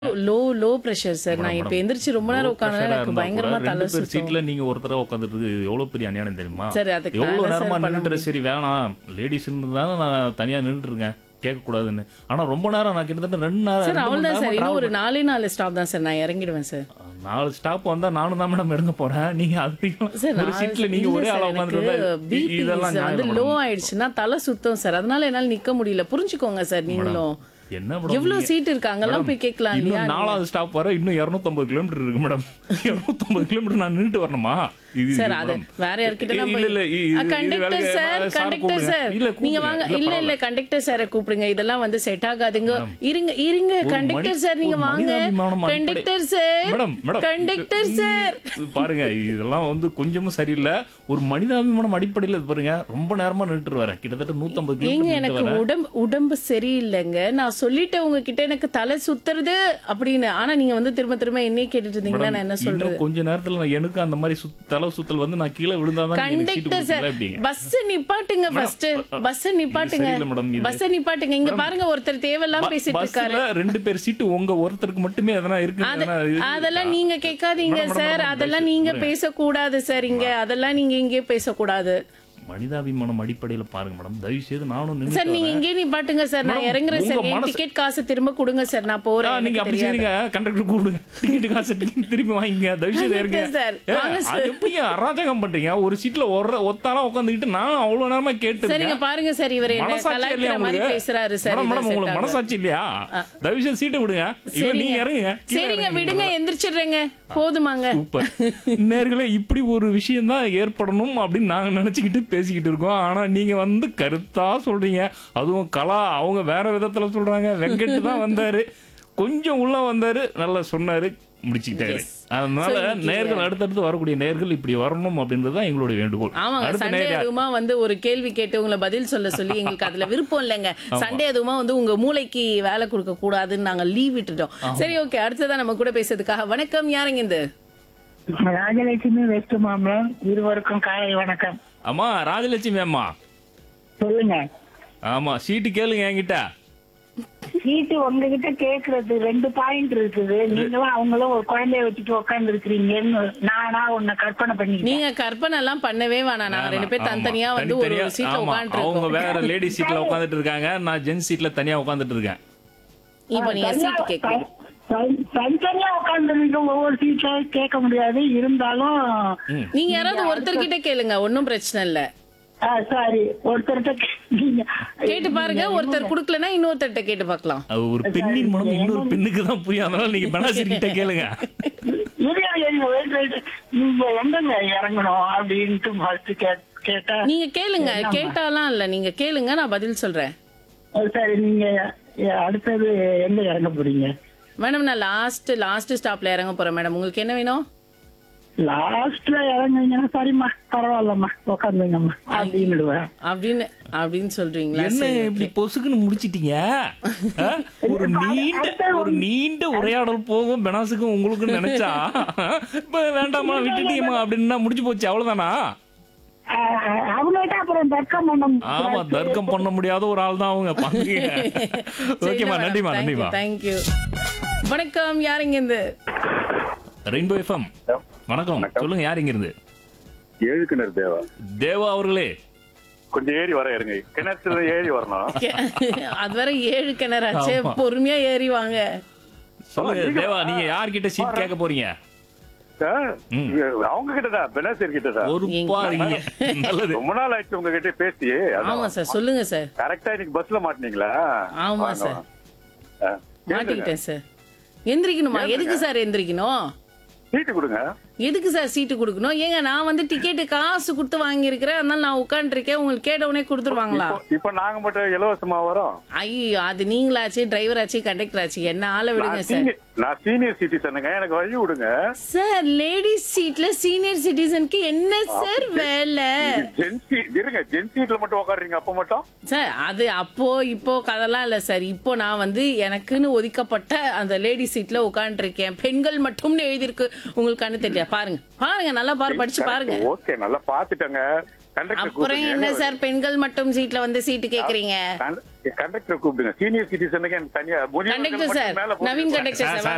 Low low pressure sir நான் இப்ப எந்திரிச்சு ரொம்ப நேரம் உட்கார்ந்தா எனக்கு பயங்கரமா தலை ரெண்டு பேர் சுத்தும் சீட்ல நீங்க ஒருத்தர உட்காந்துட்டு இருக்கு எவ்வளவு பெரிய அநியாயம் தெரியுமா சரி, அதுக்கு நான் எவ்வளவு என்ன சார் நேரமா பண்ண நின்றுட்டு சரி வேணாம் லேடிஸ் தான் நான் தனியா நின்றுட்டு இருக்கேன் கேட்க கூடாதுன்னு ஆனா ரொம்ப நேரம் நான் கிட்டத்தட்ட ரெண்டு நேரம் சார் ரெண்டு மணி அவ்வளவுதான் சார் நேரமா இன்னும் travel ஒரு நாலே நாலு ஸ்டாப் தான் சார் நான் இறங்கிடுவேன் சார் பண்ண- நாலு ஸ்டாப் வந்தா நானும் தான் மேடம் இறங்க போறேன் நீங்க அதுக்கும் சார் ஒரு நான் சீட்ல நீங்க இல்ல ஒரே சார், ஆளா எனக்கு உட்காந்துட்டு BP இதெல்லாம் வந்து நியாயம் லோ ஆயிடுச்சுன்னா தலை சுத்தம் சார் அதனால என்னால நிக்க முடியல புரிஞ்சுக்கோங்க சார் நீங்களும் என்ன மேடம் எவ்வளவு சீட் இருக்கு அங்கெல்லாம் போய் கேட்கலாம் இல்லையா இன்னும் நாலாவது ஸ்டாப் வர இன்னும் 250 கிலோமீட்டர் இருக்கு மேடம் 250 கிலோமீட்டர் நான் நின்னுட்டு வரணுமா இது சார் இது அது மேடம். வேற யார்கிட்ட இல்ல, இல்ல, இல்ல, இது- இது கண்டக்டர் வேலைக்கு- சார் வேற சார் கண்டக்டர் கூப்பிடுங்க. சார் இல்ல, நீங்க கூப்பிடுங்க. வாங்க இல்ல, இல்ல இல்ல பரவாயில்ல. கண்டக்டர் சாரை கூப்பிடுங்க இதெல்லாம் வந்து செட் ஆகாதுங்க இருங்க இருங்க ஒரு கண்டக்டர் மனி- சார் நீங்க ஒரு வாங்க மனிதாபிமானம் அடிப்படை- conductor sir madam madam conductor இது- சார் இது பாருங்க இதெல்லாம் வந்து கொஞ்சமும் சரியில்லை ஒரு மனிதாபிமானம் அடிப்படையில் இது பாருங்க ரொம்ப நேரமா நின்றுட்டு வரேன் கிட்டத்தட்ட 150 ஏங்க கிலோமீட்டர் எனக்கு வரேன் உடம்பு உடம்பு சரியில்லைங்க நான் சொல்லிட்டேன் உங்ககிட்ட எனக்கு தலை சுத்துறது அப்படின்னு ஆனா நீங்க வந்து திரும்ப திரும்ப என்னையே கேட்டுட்டு இருந்தீங்கன்னா நான் என்ன சொல்றது இன்னும் கொஞ்ச நேரத்துல நான் எனக்கு அந்த மாதிரி சுத்- தலை சுத்தல் வந்து நான் கீழே விழுந்தாதான் நீங்க எனக்கு சீட்டு கண்டக்டர் சார் கொடுப்பீங்களா எப்படிங்க பஸ் நிப்பாட்டுங்க ஃபர்ஸ்ட் பஸ் நிப்பாட்டுங்க சரியில்லை மேடம், இது. பஸ் நிப்பாட்டுங்க இங்க பாருங்க ஒருத்தர் தேவையெல்லாம் பேசிட்டு இருக்காரு பஸ்ல ரெண்டு பேர் சீட்டு உங்க ஒருத்தருக்கு மட்டுமே எதனா இருக்கு அது- எதனா இது- அதெல்லாம் நீங்க கேட்காதீங்க மேடம், மேடம், சார் மேடம், அதெல்லாம் தயவு நீங்க செய்து பேசக்கூடாது சார் இங்க அதெல்லாம் நீங்க இங்கே பேசக்கூடாது மனிதாபிமானம் அடிப்படையில பாருங்க மேடம் தயவு செய்து நானும் நின்னு சார் நீங்க இங்கே நிப்பாட்டுங்க சார் நான் மேடம், இறங்குறேன் சார் உங்க என் மனசு- டிக்கெட் காசு திரும்ப கொடுங்க சார் நான் ஆ, போறேன் நீங்க எனக்கு அப்படி தெரியாது. செய்றீங்க கண்டக்டர் கூப்பிடுங்க டிக்கெட் காசு ticket திருப்பி வாங்கிங்க தயவு செய்து இறங்க சார், ஏ, வாங்க அது சார். எப்படி அராஜகம் பண்றீங்க ஒரு சீட்ல ஒரு ஒத்தாலாம் உட்காந்துக்கிட்டு நான் அவ்வளவு நேரமா கேட்டு சரிங்க பாருங்க சார் இவர் என்ன மனசாட்சி இல்லையா கலாய்க்கிற மாதிரி உங்களுக்கு பேசுறாரு சார் மேடம், இது மேடம் set உங்களுக்கு ஆகாது. மனசாட்சி இல்லையா தயவு செய்து சீட்டை விடுங்க இல்ல நீங்க இறங்குங்க கீழே சரிங்க இறங்குங்க. விடுங்க எந்திரிச்சிடுறேங்க போதுமாங்க சூப்பர் நேர்களே இப்படி ஒரு விஷயம் தான் ஏற்படணும் அப்படின்னு நாங்க நினைச்சுக்கிட்டு பேசிக்கிட்டு இருக்கோம் ஆனா நீங்க வந்து கருத்தா சொல்றீங்க அதுவும் கலா அவங்க வேற விதத்துல சொல்றாங்க வெங்கட் தான் வந்தாரு கொஞ்சம் உள்ள வந்தாரு நல்லா சொன்னாரு முடிச்சுக்கிட்டாரு அதனால சொல்லிட்டீங்க. நேர்கள் அடுத்தடுத்து வரக்கூடிய நேர்கள் இப்படி வரணும் அப்படின்றது தான் எங்களுடைய வேண்டுகோள் ஆமாங்க அடுத்த சண்டே நேர் யார்? அதுவுமா வந்து ஒரு கேள்வி கேட்டு உங்களை பதில் சொல்ல சொல்லி எங்களுக்கு அதுல விருப்பம் இல்லைங்க சண்டே அதுவுமா வந்து உங்க மூளைக்கு வேலை கொடுக்க கூடாதுன்னு நாங்க லீவ் விட்டுட்டோம் சரி ஓகே அடுத்ததான் நம்ம கூட பேசுறதுக்காக வணக்கம் யாருங்க இந்த ராஜலட்சுமி வெஸ்ட் மாம்பலம் இருவருக்கும் காலை வணக்கம் அம்மா ராஜலட்சுமி அம்மா சொல்லுங்க ஆமா சீட்டு கேளுங்க என்கிட்ட சீட்டு உங்ககிட்ட கேக்குறது ரெண்டு பாயிண்ட் இருக்குது நீங்களும் அவங்களும் ஒரு குழந்தைய வச்சுட்டு உட்கார்ந்து இருக்கிறீங்கன்னு நானா உன்னை கற்பனை பண்ணிட்டேன் நீங்க கற்பனை எல்லாம் பண்ணவே வேணாம் நாங்க ரெண்டு பேர் ஆமா. தனித்தனியா வந்து ஒரு தனித்தனியா, சீட்ல ஆமா. உட்காந்துட்டு அவங்க இருக்கோம் வேற லேடி சீட்ல உட்காந்துட்டு இருக்காங்க நான் ஜென்ஸ் சீட்ல தனியா உட்காந்துட்டு இருக்கேன் இப்ப நீங்க சீட் கேட்கணும் தனி- தனித்தனியா உட்கார்ந்து ஒவ்வொரு சீட்ல கேட்க முடியாது இருந்தாலும் நீங்க யாராவது ஒருத்தர் கிட்ட கேளுங்க ஒன்னும் பிரச்சனை இல்ல சாரி ஒருத்தர்கிட்ட கே- நீங்க கேட்டு பாருங்க ஒருத்தர் குடுக்கலன்னா இன்னொருத்தர்கிட்ட கேட்டு பார்க்கலாம் அது ஒரு பெண்ணின் மனம் இன்னொரு பெண்ணுக்கு தான் புரியும் அதனால நீங்க பெனாசிரி கிட்ட கேளுங்க இரு, இரு, இரு, wait, wait. நீங்க எங்கங்க இறங்கணும் அப்படின்ட்டு ஃபர்ஸ்ட் கேட்டா நீங்க கேளுங்க கேட்டாலாம் இல்ல நீங்க கேளுங்க நான் பதில் சொல்றேன் சரி நீங்க அடுத்தது எங்க இறங்க போறீங்க மேடம் நான் லாஸ்ட் லாஸ்ட் ஸ்டாப்ல இறங்க போறேன் மேடம் உங்களுக்கு என்ன வேணும் லாஸ்ட்ல இறங்குனீங்கன்னா சரிம்மா பரவாயில்லம்மா உட்காந்துங்கம்மா அப்படின்னுடுவேன் அப்படின்னு அப்படின்னு சொல்றீங்களா என்ன சரி, இப்படி okay. பொசுக்குன்னு முடிச்சிட்டீங்க ஆ? ஒரு நீண்ட ஒரு நீண்ட உரையாடல் போகும் பெனாசுக்கும் உங்களுக்கும் நினைச்சா இப்ப வேண்டாமா விட்டுட்டீங்கம்மா அப்படின்னா முடிஞ்சு போச்சு அவ்வளவுதானா அவங்கள்ட்ட அப்புறம் தர்க்கம் பண்ண ஆமா தர்க்கம் பண்ண முடியாத ஒரு ஆள் தான் அவங்க பாங்க ஓகேமா நன்றிமா நன்றிமா தேங்க்யூ வணக்கம் யாருங்க இந்த ரெயின்போ எஃப்எம் வணக்கம் சொல்லுங்க யார் இங்க இருந்து ஏழு கிணறு தேவா தேவா அவர்களே கொஞ்சம் ஏறி வர இருங்க கிணத்துல ஏறி வரணும் அது வரை ஏழு கிணறாச்சே ஆமா. பொறுமையா ஏறி வாங்க சொல்லுங்க தேவா நீங்க யார்கிட்ட சீட் கேட்க போறீங்க ஆ? அவங்க கிட்டதான் பெனாசியர் கிட்டதான் ஒரு பாருங்க நல்லது ரொம்ப நாள் ஆயிடுச்சு உங்ககிட்ட பேசி ஆமா சார் சொல்லுங்க சார் கரெக்டா இன்னைக்கு பஸ்ல மாட்டினீங்களா ஆமா வாங்க, சார் வாங்க. ஆ, கேளுங்க. மாட்டிக்கிட்டேன் சார் எந்திரிக்கணுமா எதுக்கு சார் எந்திரிக்கணும் சீட்டு கொடுங்க எதுக்கு சார் சீட்டு கொடுக்கணும் ஏங்க நான் வந்து டிக்கெட்டு காசு கொடுத்து வாங்கியிருக்கிறேன் அதனால நான் உட்காந்துருக்கேன் உங்களுக்கு கேட்டவுடனே கொடுத்துருவாங்களா இப்போ- இப்போ நாங்க மட்டும் இலவசமா வரோம் ஐயோ அது நீங்களாச்சு டிரைவர் ஆச்சு கண்டக்டர் ஆச்சு என்ன ஆள விடுங்க நான் சார் senior- நான் சீனியர் சிட்டிசனுங்க எனக்கு வழி விடுங்க சார் லேடிஸ் சீட்ல சீனியர் சிட்டிசனுக்கு என்ன சார் வேலை ஜென்சி இருங்க ஜென் சீட்ல மட்டும் உட்காடுறீங்க அப்ப மட்டும் சார் அது அப்போ இப்போ கதெல்லாம் இல்ல சார் இப்போ நான் வந்து எனக்குன்னு ஒதுக்கப்பட்ட அந்த லேடி சீட்ல உட்காந்துருக்கேன் பெண்கள் மட்டும்னு எழுதியிருக்கு உங்களுக்கு கண்ணு தெரியல பாருங்க பாருங்க நல்லா பாரு படிச்சு பாருங்க ஓகே நல்லா பாத்துட்டங்க கண்டக்டர் அப்புறம் என்ன சார் பெண்கள் மட்டும் சீட்ல வந்து சீட்டு கேக்குறீங்க கண்டக்டர் கூப்பிடுங்க சீனியர் சிட்டிசனுக்கு எனக்கு தனியா முதியவர்கள் கண்டக்டர் மட்டும் சார் மேல போட்டு நவீன் கண்டக்டர் சார், சார்